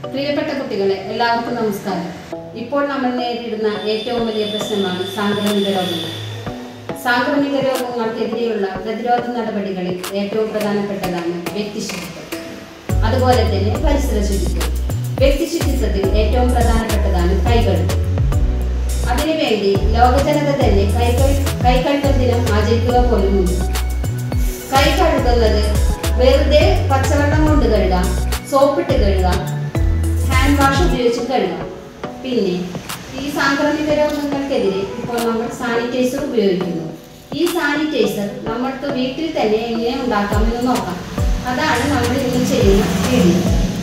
പ്രിയപ്പെട്ട കുട്ടികളെ എല്ലാവർക്കും നമസ്കാരം ഇപ്പോൾ നമ്മൾ നേരിടുന്ന ഏറ്റവും വലിയ പ്രശ്നമാണ് സാംക്രമിക രോഗങ്ങൾ സാംക്രമിക രോഗങ്ങൾക്കെതിരെയുള്ള പ്രതിരോധ നടപടികളിൽ ഏറ്റവും പ്രധാനപ്പെട്ടതാണ് വ്യക്തിശുചിത്വം അതുപോലെ തന്നെ പരിസര ശുചിത്വം വ്യക്തിശുചിത്വത്തിൽ ഏറ്റവും പ്രധാനപ്പെട്ടതാണ് കൈകഴുകൽ അതിനുവേണ്ടി ലോകജനത തന്നെ കൈകൾ കൈകഴുകൽ ദിനം ആചരിക്കുക പോലുമുണ്ട് കൈ കഴുകുന്നത് വെറുതെ പച്ചവെള്ളം കൊണ്ട് കഴുകാം സോപ്പിട്ട് കഴുകാം ഹാൻഡ് വാഷ് ഉപയോഗിച്ച് കഴുകാം പിന്നെ ഈ സാംക്രമിക രോഗങ്ങൾക്കെതിരെ ഇപ്പോൾ നമ്മൾ സാനിറ്റൈസർ ഉപയോഗിക്കുന്നു ഈ സാനിറ്റൈസർ നമ്മൾക്ക് വീട്ടിൽ തന്നെ എങ്ങനെ ഉണ്ടാക്കാമെന്ന് നോക്കാം അതാണ് നമ്മൾ ഇന്ന് ചെയ്യുന്ന വീഡിയോ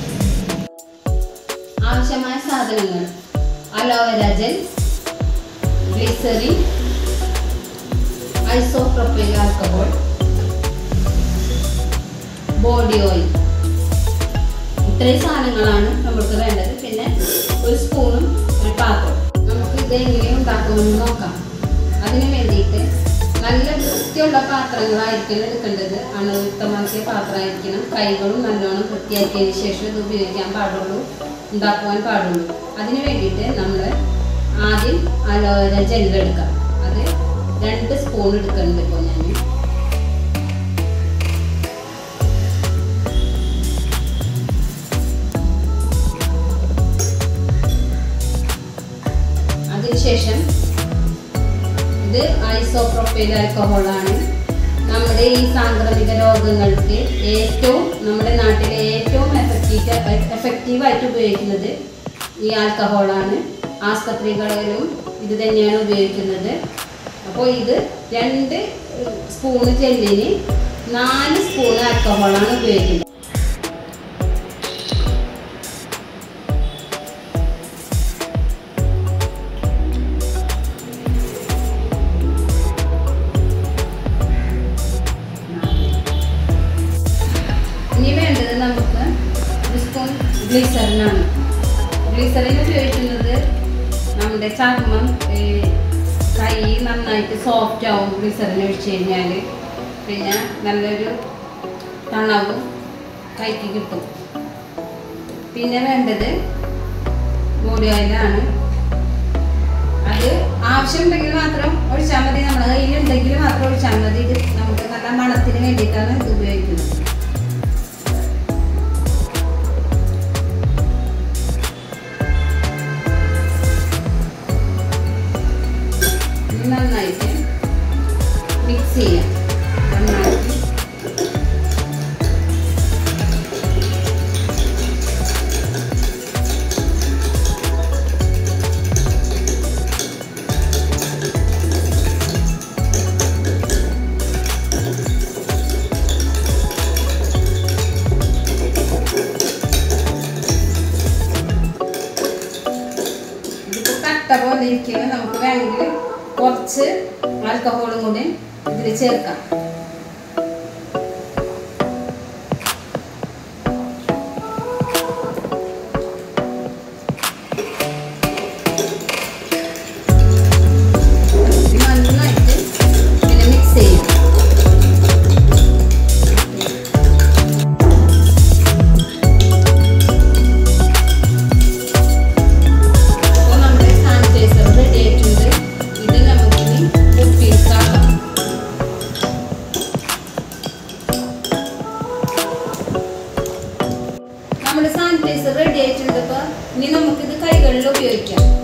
ആവശ്യമായ സാധനങ്ങൾ aloe vera gel glycerin isopropyl alcohol body oil ഇത്രയും സാധനങ്ങളാണ് നമുക്ക് വേണ്ടത് പിന്നെ ഒരു സ്പൂണും ഒരു പാത്രം നമുക്ക് ഇത് എങ്ങനെ ഉണ്ടാക്കുമെന്ന് നോക്കാം അതിന് വേണ്ടിയിട്ട് നല്ല വൃത്തിയുള്ള പാത്രങ്ങളായിരിക്കണം എടുക്കേണ്ടത് അണുയുക്തമാക്കിയ പാത്രമായിരിക്കണം കൈകളും നല്ലോണം വൃത്തിയാക്കിയതിന് ശേഷം ഇത് ഉപയോഗിക്കാൻ പാടുള്ളൂ ഉണ്ടാക്കുവാൻ പാടുള്ളൂ അതിന് വേണ്ടിയിട്ട് നമ്മൾ ആദ്യം അലോവേര ജെല്ല് എടുക്കാം അത് രണ്ട് സ്പൂൺ എടുക്കുന്നുണ്ട് ഇപ്പോൾ ഞാൻ അതിനുശേഷം ഇത് ഐസോപ്രോപ്പൈൽ ആൽക്കഹോളാണ് നമ്മുടെ ഈ സാംക്രമിക രോഗങ്ങൾക്ക് ഏറ്റവും നമ്മുടെ നാട്ടിലെ ഏറ്റവും എഫക്റ്റീവ് എഫക്റ്റീവായിട്ട് ഉപയോഗിക്കുന്നത് ഈ ആൽക്കഹോളാണ് ആസ്പത്രികളിലും ഇത് തന്നെയാണ് ഉപയോഗിക്കുന്നത് അപ്പോൾ ഇത് രണ്ട് സ്പൂണ് ജെല്ലിന് നാല് സ്പൂൺ ആൽക്കഹോളാണ് ഉപയോഗിക്കുന്നത് ഇനി വേണ്ടത് നമുക്ക് ഒരു സ്പൂൺ ഗ്ലിസറിനാണ് ഗ്ലിസറിൻ ഉപയോഗിക്കുന്നത് നമ്മുടെ ചർമ്മം ഏ, കൈ നന്നായിട്ട് സോഫ്റ്റ് ആവും ഗ്ലിസറിൻ ഒഴിച്ച് കഴിഞ്ഞാൽ പിന്നെ നല്ലൊരു തണവും കൈക്ക് കിട്ടും പിന്നെ വേണ്ടത് ബോഡി ഓയിലാണ് അത് ആവശ്യമുണ്ടെങ്കിൽ മാത്രം ഒഴിച്ചാൽ മതി നമ്മുടെ കയ്യിലുണ്ടെങ്കിൽ മാത്രം ഒഴിച്ചാൽ മതി ഇത് നമുക്ക് നല്ല മണത്തിന് വേണ്ടിയിട്ടാണ് ഇത് ഉപയോഗിക്കുന്നത് ഇത് നന്നായിട്ട് മിക്സ് ചെയ്യാം നന്നായിട്ട് ഇതിപ്പോൾ കട്ട പോലെ ഇരിക്കുന്നത് നമുക്ക് വേണമെങ്കിൽ കുറച്ച് ആൽക്കഹോളും കൂടി ഇതിൽ ചേർക്കാം ഇത് നന്നായിട്ട് പിന്നെ മിക്സ് ചെയ്യും അപ്പോൾ നമ്മുടെ സാനിറ്റൈസർ റെഡി ആയിട്ടുണ്ട് ഇത് നമുക്കിനി കുപ്പിയിലാക്കാം നമ്മുടെ സാനിറ്റൈസർ റെഡി ആയിട്ടുണ്ട് അപ്പോൾ ഇനി നമുക്കിത് കൈകളിൽ ഉപയോഗിക്കാം